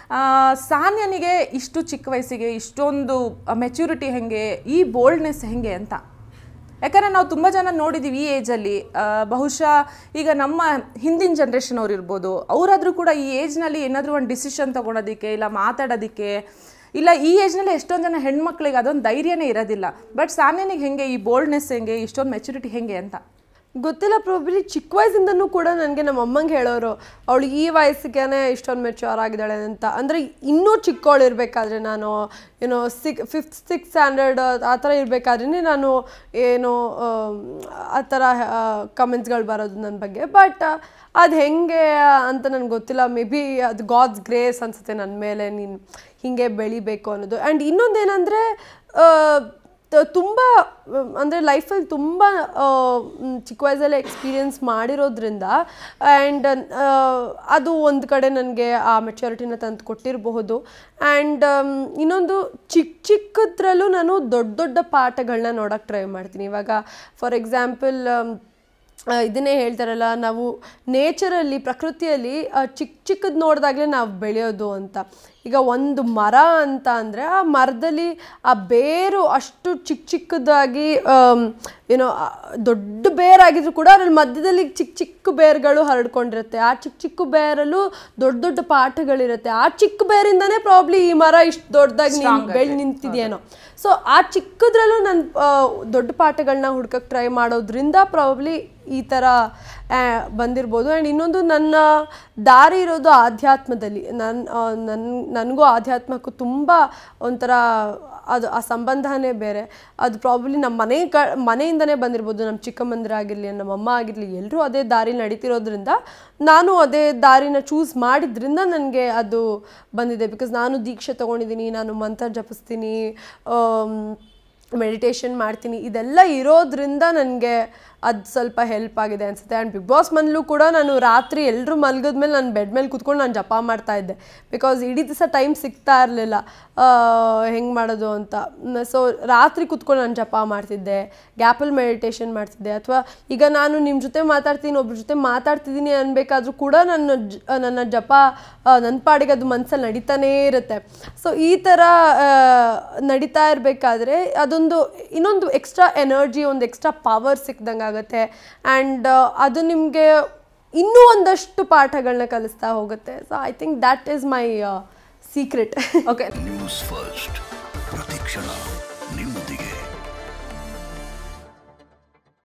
ಸಾನ್ಯನಿಗೆ ಇಷ್ಟು ಚಿಕ್ಕ ವಯಸ್ಸಿಗೆ ಇಷ್ಟೊಂದು ಮೆಚ್ಯೂರಿಟಿ ಹೆಂಗೆ ಈ ಬೋಲ್ಡ್ನೆಸ್ ಹೆಂಗೆ ಅಂತ ಯಾಕಂದರೆ ನಾವು ತುಂಬ ಜನ ನೋಡಿದ್ದೀವಿ ಈ ಏಜಲ್ಲಿ ಬಹುಶಃ ಈಗ ನಮ್ಮ ಹಿಂದಿನ ಜನ್ರೇಷನ್ ಅವ್ರು ಇರ್ಬೋದು ಅವರಾದರೂ ಕೂಡ ಈ ಏಜ್ನಲ್ಲಿ ಏನಾದರೂ ಒಂದು ಡಿಸಿಷನ್ ತೊಗೊಳೋದಕ್ಕೆ ಇಲ್ಲ ಮಾತಾಡೋದಕ್ಕೆ ಇಲ್ಲ ಈ ಏಜ್ನಲ್ಲಿ ಎಷ್ಟೊಂದು ಜನ ಹೆಣ್ಮಕ್ಳಿಗೆ ಅದೊಂದು ಧೈರ್ಯನೇ ಇರೋದಿಲ್ಲ ಬಟ್ ಸಾನ್ಯನಿಗೆ ಹೆಂಗೆ ಈ ಬೋಲ್ಡ್ನೆಸ್ ಹೆಂಗೆ ಇಷ್ಟೊಂದು ಮೆಚುರಿಟಿ ಹೆಂಗೆ ಅಂತ ಗೊತ್ತಿಲ್ಲ ಪ್ರಾಬಲಿ ಚಿಕ್ಕ ವಯಸ್ಸಿಂದನೂ ಕೂಡ ನನಗೆ ನಮ್ಮ ಅಮ್ಮಂಗೆ ಹೇಳೋರು ಅವಳು ಈ ವಯಸ್ಸಿಗೆ ಇಷ್ಟೊಂದು ಮೆಚ್ಯೂರ್ ಆಗಿದ್ದಾಳೆ ಅಂತ ಅಂದರೆ ಇನ್ನೂ ಚಿಕ್ಕವಳು ಇರಬೇಕಾದ್ರೆ ನಾನು ಏನೋ ಸಿಕ್ ಫಿಫ್ತ್ ಸಿಕ್ಸ್ ಸ್ಟ್ಯಾಂಡರ್ಡ್ ಆ ಥರ ಇರಬೇಕಾದ್ರೆ ನಾನು ಏನೋ ಆಮ್, ಆ ಥರ ಕಮೆಂಟ್ಸ್ಗಳು ಬರೋದು ನನ್ನ ಬಗ್ಗೆ ಬಟ್ ಅದು ಹೆಂಗೆ ಅಂತ ನನಗೆ ಗೊತ್ತಿಲ್ಲ ಮೇ ಬಿ ಅದು ಗಾಡ್ಸ್ ಗ್ರೇಸ್ ಅನಿಸುತ್ತೆ ನನ್ನ ಮೇಲೆ ನೀನು ಹೀಗೆ ಬೆಳಿಬೇಕು ಅನ್ನೋದು ಆ್ಯಂಡ್ ಇನ್ನೊಂದೇನೆಂದರೆ ತುಂಬ ಅಂದರೆ ಲೈಫಲ್ಲಿ ತುಂಬ ಚಿಕ್ಕ ವಯಸ್ಸಲ್ಲೇ ಎಕ್ಸ್ಪೀರಿಯನ್ಸ್ ಮಾಡಿರೋದ್ರಿಂದ ಆ್ಯಂಡ್ ಅದು ಒಂದು ಕಡೆ ನನಗೆ ಆ ಮೆಚ್ಯೂರಿಟಿನ ತಂದು ಕೊಟ್ಟಿರಬಹುದು ಆ್ಯಂಡ್ ಇನ್ನೊಂದು ಚಿಕ್ಕ ಚಿಕ್ಕದ್ರಲ್ಲೂ ನಾನು ದೊಡ್ಡ ದೊಡ್ಡ ಪಾಠಗಳನ್ನ ನೋಡೋಕ್ಕೆ ಟ್ರೈ ಮಾಡ್ತೀನಿ ಇವಾಗ ಫಾರ್ ಎಕ್ಸಾಂಪಲ್ ಆ, ಇದನ್ನೇ ಹೇಳ್ತಾರಲ್ಲ ನಾವು ನೇಚರಲ್ಲಿ ಪ್ರಕೃತಿಯಲ್ಲಿ ಆ, ಚಿಕ್ಕ ಚಿಕ್ಕದು ನೋಡಿದಾಗಲೇ ನಾವು ಬೆಳೆಯೋದು ಅಂತ ಈಗ ಒಂದು ಮರ ಅಂತ ಅಂದರೆ ಆ ಮರದಲ್ಲಿ ಆ ಬೇರು ಅಷ್ಟು ಚಿಕ್ಕ ಚಿಕ್ಕದಾಗಿ ಏನೋ ದೊಡ್ಡ ಬೇರಾಗಿದ್ರು ಕೂಡ ಅದ್ರಲ್ಲಿ ಮಧ್ಯದಲ್ಲಿ ಚಿಕ್ಕ ಚಿಕ್ಕ ಬೇರುಗಳು ಹರಡ್ಕೊಂಡಿರುತ್ತೆ ಆ ಚಿಕ್ಕ ಚಿಕ್ಕ ಬೇರಲ್ಲೂ ದೊಡ್ಡ ದೊಡ್ಡ ಪಾಠಗಳಿರುತ್ತೆ ಆ ಚಿಕ್ಕ ಬೇರಿಂದನೇ ಪ್ರಾಬ್ಲಿ ಈ ಮರ ಇಷ್ಟು ದೊಡ್ಡದಾಗಿ ಬೆಳೆ ನಿಂತಿದೆಯೇನೋ ಸೊ ಆ ಚಿಕ್ಕದ್ರಲ್ಲೂ ನಾನು ದೊಡ್ಡ ಪಾಠಗಳನ್ನ ಹುಡ್ಕಕ್ಕೆ ಟ್ರೈ ಮಾಡೋದ್ರಿಂದ ಪ್ರಾಬಬ್ಲಿ ಈ ಥರ ಆ, ಬಂದಿರ್ಬೋದು ಆ್ಯಂಡ್ ಇನ್ನೊಂದು ನನ್ನ ದಾರಿ ಇರೋದು ಆಧ್ಯಾತ್ಮದಲ್ಲಿ ನನ್ನ ನನ್ನ ನನಗೂ ಆಧ್ಯಾತ್ಮಕ್ಕೂ ತುಂಬ ಒಂಥರ ಅದು ಆ ಸಂಬಂಧನೇ ಬೇರೆ ಅದು ಪ್ರಾಬಬ್ಲಿ ನಮ್ಮ ಮನೆ ಕ ಮನೆಯಿಂದನೇ ಬಂದಿರ್ಬೋದು ನಮ್ಮ ಚಿಕ್ಕಮ್ಮಂದಿರಾಗಿರಲಿ ನಮ್ಮ ಅಮ್ಮ ಆಗಿರಲಿ ಎಲ್ಲರೂ ಅದೇ ದಾರಿ ನಡೀತಿರೋದ್ರಿಂದ ನಾನು ಅದೇ ದಾರಿನ ಚೂಸ್ ಮಾಡಿದ್ರಿಂದ ನನಗೆ ಅದು ಬಂದಿದೆ ಬಿಕಾಸ್ ನಾನು ದೀಕ್ಷೆ ತೊಗೊಂಡಿದ್ದೀನಿ ನಾನು ಮಂತ್ರ ಜಪಿಸ್ತೀನಿ ಮೆಡಿಟೇಷನ್ ಮಾಡ್ತೀನಿ ಇದೆಲ್ಲ ಇರೋದ್ರಿಂದ ನನಗೆ ಅದು ಸ್ವಲ್ಪ ಹೆಲ್ಪ್ ಆಗಿದೆ ಅನಿಸುತ್ತೆ ಆ್ಯಂಡ್ ಬಿಗ್ ಬಾಸ್ ಮನೇಲೂ ಕೂಡ ನಾನು ರಾತ್ರಿ ಎಲ್ಲರೂ ಮಲಗಿದ್ಮೇಲೆ ನಾನು ಬೆಡ್ ಮೇಲೆ ಕೂತ್ಕೊಂಡು ನಾನು ಜಪ ಮಾಡ್ತಾ ಇದ್ದೆ ಬಿಕಾಸ್ ಇಡೀ ದಿವಸ ಟೈಮ್ ಸಿಗ್ತಾ ಇರಲಿಲ್ಲ ಹೆಂಗೆ ಮಾಡೋದು ಅಂತ ಸೊ ರಾತ್ರಿ ಕೂತ್ಕೊಂಡು ನಾನು ಜಪ ಮಾಡ್ತಿದ್ದೆ ಗ್ಯಾಪಲ್ಲಿ ಮೆಡಿಟೇಷನ್ ಮಾಡ್ತಿದ್ದೆ ಅಥವಾ ಈಗ ನಾನು ನಿಮ್ಮ ಜೊತೆ ಮಾತಾಡ್ತೀನಿ ಒಬ್ರ ಜೊತೆ ಮಾತಾಡ್ತಿದ್ದೀನಿ ಅನ್ಬೇಕಾದ್ರೂ ಕೂಡ ನನ್ನ ಜ ನನ್ನ ಜಪ ನನ್ನ ಪಾಡಿಗೆ ಅದು ಮನಸ್ಸಲ್ಲಿ ನಡೀತಾನೇ ಇರುತ್ತೆ ಸೊ ಈ ಥರ ಆ, ನಡೀತಾ ಇರಬೇಕಾದ್ರೆ ಅದೊಂದು ಇನ್ನೊಂದು ಎಕ್ಸ್ಟ್ರಾ ಎನರ್ಜಿ ಒಂದು ಎಕ್ಸ್ಟ್ರಾ ಪವರ್ ಸಿಕ್ದಂಗೆ ಆಗುತ್ತೆ ಆ್ಯಂಡ್ ಅದು ನಿಮಗೆ ಇನ್ನೂ ಒಂದಷ್ಟು ಪಾಠಗಳನ್ನ ಕಲಿಸ್ತಾ ಹೋಗುತ್ತೆ so I think that is my secret okay news first ಪ್ರತಿಕ್ಷಣ